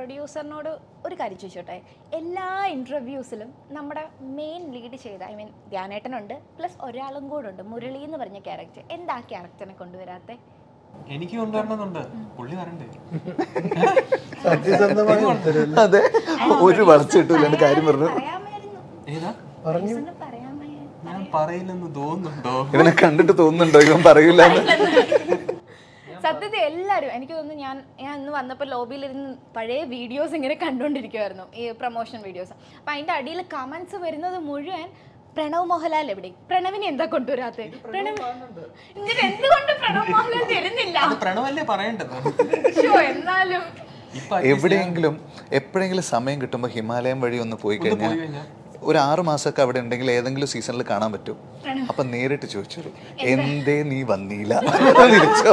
പ്രൊഡ്യൂസറിനോട് ഒരു കാര്യം ചോദിച്ചോട്ടെ എല്ലാ ഇൻ്റർവ്യൂസിലും നമ്മുടെ മെയിൻ ലീഡ് ചെയ്ത ഐ മീൻ ധ്യാനേട്ടനുണ്ട് പ്ലസ് ഒരാളും കൂടെ ഉണ്ട് മുരളി എന്ന് പറഞ്ഞ ക്യാരക്ടർ എന്താ ആ ക്യാരക്ടറിനെ കൊണ്ടുവരാത്തെ എനിക്ക് കൊണ്ടുവരണമെന്നുണ്ട് പുള്ളി വരണ്ടേ സത്യസന്ധമായ ഉത്തരവല്ലേ? അതെ ഒരു വളച്ചിട്ടില്ല എന്റെ കാര്യം പറഞ്ഞു പറയാമായിരുന്നു ഏതാ റീസണ് പറയാമായിരുന്നു ഞാൻ പറയില്ലെന്ന് തോന്നുന്നുണ്ടോ ഇവനെ കണ്ടിട്ട് തോന്നുന്നുണ്ടോ ഇവൻ പറയൂല സത്യത്തിൽ എല്ലാവരും എനിക്ക് തോന്നുന്നു ഞാൻ ഞാൻ ഇന്ന് വന്നപ്പോൾ ലോബിയിലിരുന്ന് പഴയ വീഡിയോസ് ഇങ്ങനെ കണ്ടുകൊണ്ടിരിക്കുമായിരുന്നു ഈ പ്രൊമോഷൻ വീഡിയോസ് അപ്പം അതിൻ്റെ അടിയിൽ കമൻസ് വരുന്നത് മുഴുവൻ പ്രണവ് മോഹൻലാൽ എവിടെ പ്രണവിനെ എന്താ കൊണ്ടുവരാത്തെ പ്രണവ് എന്നിട്ട് എന്തുകൊണ്ട് പ്രണവ് മോഹൻലാൽ വരുന്നില്ല അത് പ്രണവല്ലേ പറയേണ്ടത് ശ്ശോ, എന്നാലും ഇപ്പൊ എവിടെയെങ്കിലും എപ്പോഴെങ്കിലും സമയം കിട്ടുമ്പോൾ ഹിമാലയം വഴി ഒന്ന് പോയി കഴിഞ്ഞാൽ പോയി കഴിഞ്ഞാ? ഒരു ആറു മാസമൊക്കെ അവിടെ ഉണ്ടെങ്കിൽ ഏതെങ്കിലും സീസണിൽ കാണാൻ പറ്റും അപ്പൊ നേരിട്ട് ചോദിച്ചു എന്തേ നീ വന്നില്ല തിരിച്ചോ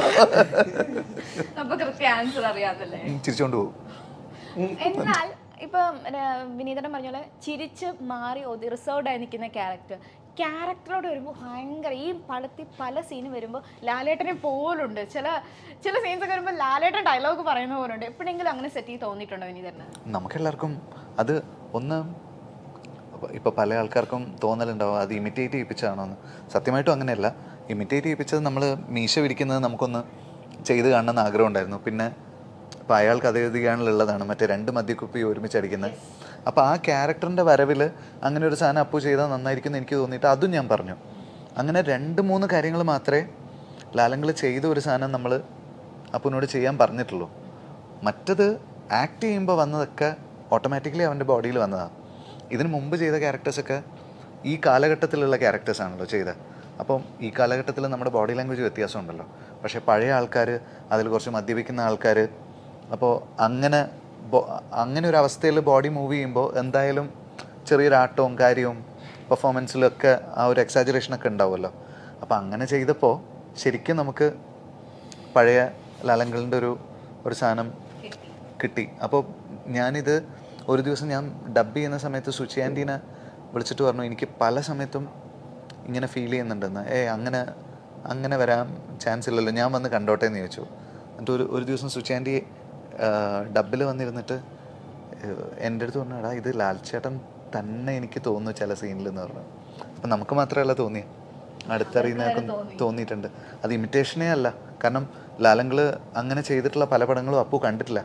അപ്പൊ കൃത്യ ആൻസർ അറിയാത്തല്ലേ ചിരിച്ചോണ്ട് പോകും എന്നാൽ ഇപ്പം വിനീതനം പറഞ്ഞ പോലെ ചിരിച്ച് മാറി ഒതി റിസർവ്ഡ് ആയി നിൽക്കുന്ന ക്യാരക്ടർ ക്യാരക്ടറോട് വരുമ്പോൾ ഭയങ്കര ഈ പടത്തിൽ പല സീന് വരുമ്പോൾ ലാലേട്ടനെ പോലുണ്ട് ചില ചില സീൻസ് ഒക്കെ വരുമ്പോൾ ലാലേട്ടൻ ഡയലോഗ് പറയുന്ന പോലുണ്ട് എപ്പോഴെങ്കിലും അങ്ങനെ സെറ്റ് ചെയ്ത് തോന്നിയിട്ടുണ്ടോ വിനീതന് നമുക്കെല്ലാവർക്കും അത് ഒന്ന് ഇപ്പൊ പല ആൾക്കാർക്കും തോന്നലുണ്ടാവും അത് ഇമിറ്റേറ്റ് ചെയ്യിപ്പിച്ചാണോ എന്ന് സത്യമായിട്ടും അങ്ങനെയല്ല ഇമിറ്റേറ്റ് ചെയ്യിപ്പിച്ചത് നമ്മൾ മീശ വിരിക്കുന്നത് നമുക്കൊന്ന് ചെയ്ത് കാണണമെന്ന് ആഗ്രഹം ഉണ്ടായിരുന്നു പിന്നെ അപ്പോൾ അയാൾക്ക് അതേ ഉള്ളതാണ് മറ്റേ രണ്ട് മദ്യക്കുപ്പി ഒരുമിച്ച് അടിക്കുന്നത് അപ്പോൾ ആ ക്യാരക്ടറിൻ്റെ വരവിൽ അങ്ങനെ ഒരു സാധനം അപ്പു ചെയ്താൽ നന്നായിരിക്കും എന്ന് എനിക്ക് തോന്നിയിട്ട് അതും ഞാൻ പറഞ്ഞു അങ്ങനെ രണ്ട് മൂന്ന് കാര്യങ്ങൾ മാത്രമേ ലാലങ്ങൾ ചെയ്ത ഒരു സാധനം നമ്മൾ അപ്പുവിനോട് ചെയ്യാൻ പറഞ്ഞിട്ടുള്ളൂ മറ്റത് ആക്ട് ചെയ്യുമ്പോൾ വന്നതൊക്കെ ഓട്ടോമാറ്റിക്കലി അവൻ്റെ ബോഡിയിൽ വന്നതാണ് ഇതിന് മുമ്പ് ചെയ്ത ക്യാരക്ടേഴ്സൊക്കെ ഈ കാലഘട്ടത്തിലുള്ള ക്യാരക്ടേഴ്സ് ആണല്ലോ ചെയ്തത് അപ്പം ഈ കാലഘട്ടത്തിൽ നമ്മുടെ ബോഡി ലാംഗ്വേജ് വ്യത്യാസമുണ്ടല്ലോ പക്ഷേ പഴയ ആൾക്കാർ അതിൽ കുറച്ച് മദ്യപിക്കുന്ന ആൾക്കാർ അപ്പോൾ അങ്ങനെ ബോ- അങ്ങനെ ഒരു അവസ്ഥയിൽ ബോഡി മൂവ് ചെയ്യുമ്പോൾ എന്തായാലും ചെറിയൊരു ആട്ടവും കാര്യവും പെർഫോമൻസിലൊക്കെ ആ ഒരു എക്സാജറേഷനൊക്കെ ഉണ്ടാവുമല്ലോ അപ്പോൾ അങ്ങനെ ചെയ്തപ്പോൾ ശരിക്കും നമുക്ക് പഴയ ലാലങ്കളിൻ്റെ ഒരു ഒരു സാധനം കിട്ടി അപ്പോൾ ഞാനിത് ഒരു ദിവസം ഞാൻ ഡബ് ചെയ്യുന്ന സമയത്ത് സുചി ആൻറ്റീനെ വിളിച്ചിട്ട് പറഞ്ഞു എനിക്ക് പല സമയത്തും ഇങ്ങനെ ഫീൽ ചെയ്യുന്നുണ്ടെന്ന് ഏ അങ്ങനെ അങ്ങനെ വരാൻ ചാൻസ് ഇല്ലല്ലോ ഞാൻ വന്ന് കണ്ടോട്ടെ എന്ന് ചോദിച്ചു എന്നിട്ട് ഒരു ഒരു ദിവസം സുചി ആൻറ്റി ഡബിൽ വന്നിരുന്നിട്ട് ഏഹ്, എൻ്റെ അടുത്ത് പറഞ്ഞു എടാ ഇത് ലാൽ ചേട്ടൻ തന്നെ എനിക്ക് തോന്നുന്നു ചില സീനിൽ എന്ന് പറഞ്ഞു അപ്പം നമുക്ക് മാത്രമല്ല തോന്നിയത് അടുത്തറിയുന്നതൊക്കെ തോന്നിയിട്ടുണ്ട് അത് ഇമിറ്റേഷനേ അല്ല കാരണം ലാലങ്കള് അങ്ങനെ ചെയ്തിട്ടുള്ള പല പടങ്ങളും അപ്പു കണ്ടിട്ടില്ല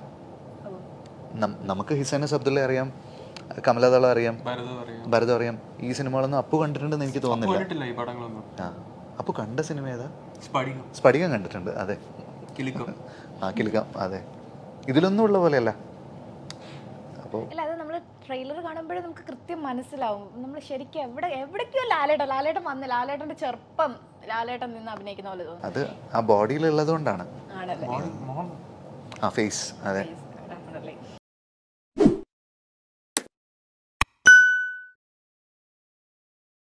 നം- നമുക്ക് ഹിസൈനസ് അബ്ദുള്ള അറിയാം കമലദളം അറിയാം ഭരത് പറയും ഭരതം അറിയാം ഈ സിനിമകളൊന്നും അപ്പു കണ്ടിട്ടുണ്ടെന്ന് എനിക്ക് തോന്നുന്നില്ല കണ്ടിട്ടില്ല ഈ പടങ്ങളൊന്നും ആ അപ്പു കണ്ട സിനിമ ഏതാ സ്പടികം സ്ഫടികം കണ്ടിട്ടുണ്ട് അതെ കിലിക്കം ആ കിലുക്കാം അതെ ഇതിലൊന്നും ഉള്ള പോലെയല്ല അപ്പോൾ അല്ല അത് നമ്മൾ ട്രെയിലർ കാണുമ്പോഴേ നമുക്ക് കൃത്യം മനസ്സിലാവും നമ്മൾ ശരിക്കും എവിടെ എവിടേക്കോ ലാലേട്ടൻ ലാലേട്ടൻ വന്ന് ലാലേട്ടൻ്റെ ചെറുപ്പം ലാലേട്ടൻ നിന്ന് അഭിനയിക്കുന്ന പോലെ തോന്നുന്നു അത് ആ ബോഡിയിലുള്ളത് കൊണ്ടാണ് ആണല്ലേ മോൾ മോൾ ആ ഫേസ് അതെ Face.